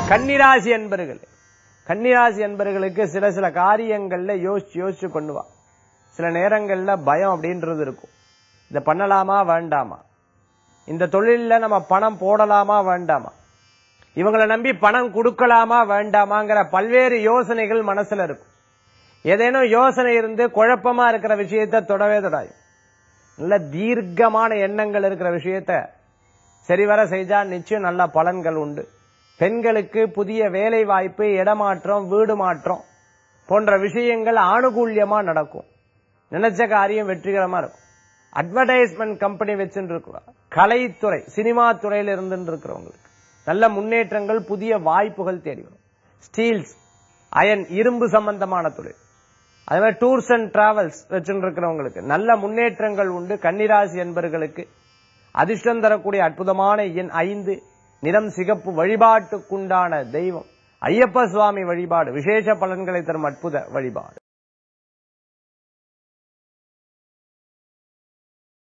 கன்னிராசி என்பர்கள் கன்னிராசி என்பர்களுக்கு சில சில காரியங்கள்ல யோசிச்சு யோசிச்சு பண்ணுவா சில நேரங்கள்ல பயம் அப்படின்றது இருக்கும் இதை பண்ணலாமா வேண்டாமா இந்த தொழில்ல நம்ம பணம் போடலாமா வேண்டாமா இவங்களை நம்பி பணம் கொடுக்கலாமா வேண்டாமாங்கிற பல்வேறு யோசனைகள் மனசுல இருக்கும் ஏதேனும் யோசனை இருந்து குழப்பமா இருக்கிற விஷயத்தை தொடவே தொடாது நல்ல தீர்க்கமான எண்ணங்கள் இருக்கிற விஷயத்த சரிவர செஞ்சா நிச்சயம் நல்ல பலன்கள் உண்டு பெண்களுக்கு புதிய வேலை வாய்ப்பு இடமாற்றம் வீடு மாற்றம் போன்ற விஷயங்கள் ஆணுகூல்யமா நடக்கும் நினைச்ச காரியம் வெற்றிகரமா இருக்கும் அட்வர்டைஸ்மெண்ட் கம்பெனி வச்சுட்டு இருக்கிறோம் கலைத்துறை சினிமா துறையில இருந்துட்டு இருக்கிறவங்களுக்கு நல்ல முன்னேற்றங்கள் புதிய வாய்ப்புகள் தேடி வரும் ஸ்டீல்ஸ் அயன் இரும்பு சம்பந்தமான தொழில் அதே மாதிரி டூர்ஸ் அண்ட் டிராவல்ஸ் வச்சுட்டு இருக்கிறவங்களுக்கு நல்ல முன்னேற்றங்கள் உண்டு கன்னிராசி என்பர்களுக்கு அதிர்ஷ்டம் தரக்கூடிய அற்புதமான எண் ஐந்து நிறம் சிகப்பு வழிபாட்டுக்குண்டான தெய்வம் ஐயப்ப சுவாமி வழிபாடு விசேஷ பலன்களை தரும் அற்புத வழிபாடு